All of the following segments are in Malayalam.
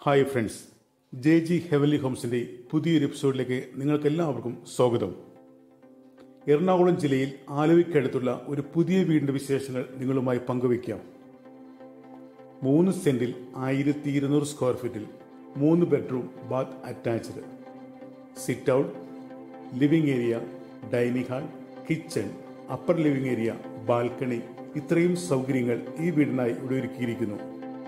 hi friends J G heavenly ഹോംസിന്റെ പുതിയൊരു എപ്പിസോഡിലേക്ക് നിങ്ങൾക്ക് എല്ലാവർക്കും സ്വാഗതം എറണാകുളം ജില്ലയിൽ ആലുവയ്ക്കടുത്തുള്ള ഒരു പുതിയ വീടിന്റെ വിശേഷങ്ങൾ നിങ്ങളുമായി പങ്കുവയ്ക്കാം മൂന്ന് സെന്റിൽ ആയിരത്തി ഇരുന്നൂറ് സ്ക്വയർ ഫീറ്റിൽ മൂന്ന് bedroom bath attached sit out living area dining hall kitchen upper living area balcony ഇത്രയും സൗകര്യങ്ങൾ ഈ വീടിനായി ഇവിടെ ഒരുക്കിയിരിക്കുന്നു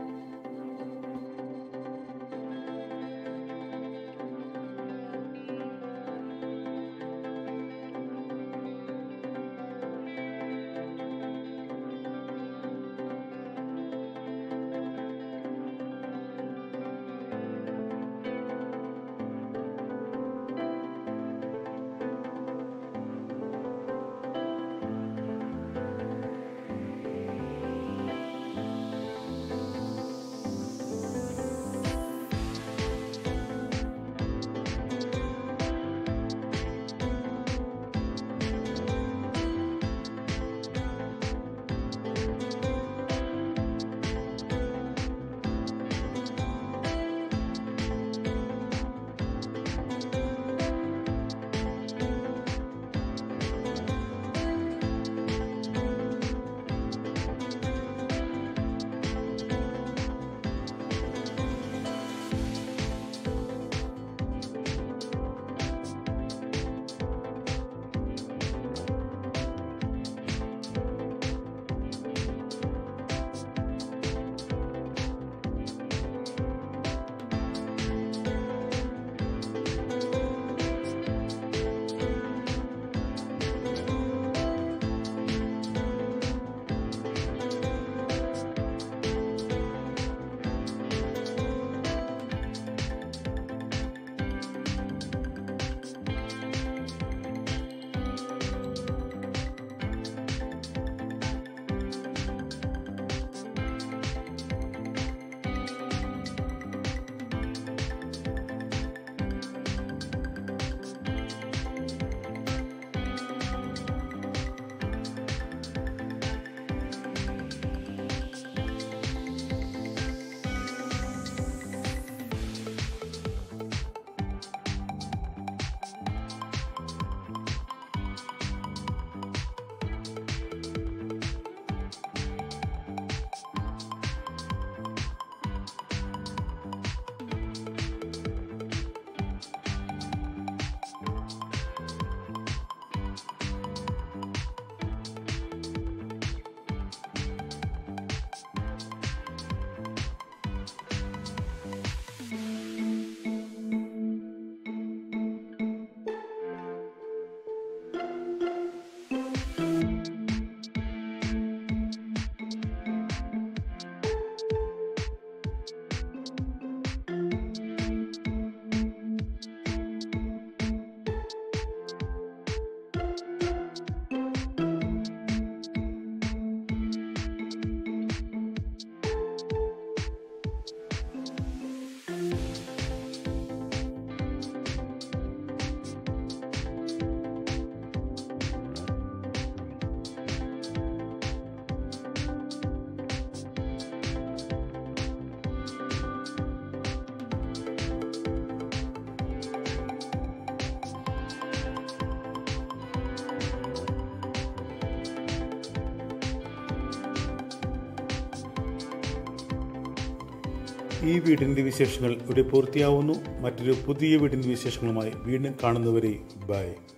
ഈ വീടിന്റെ വിശേഷങ്ങൾ ഇവിടെ പൂർത്തിയാവുന്നു മറ്റൊരു പുതിയ വീടിന്റെ വിശേഷങ്ങളുമായി വീണ്ടും കാണുന്നവരെ ബൈ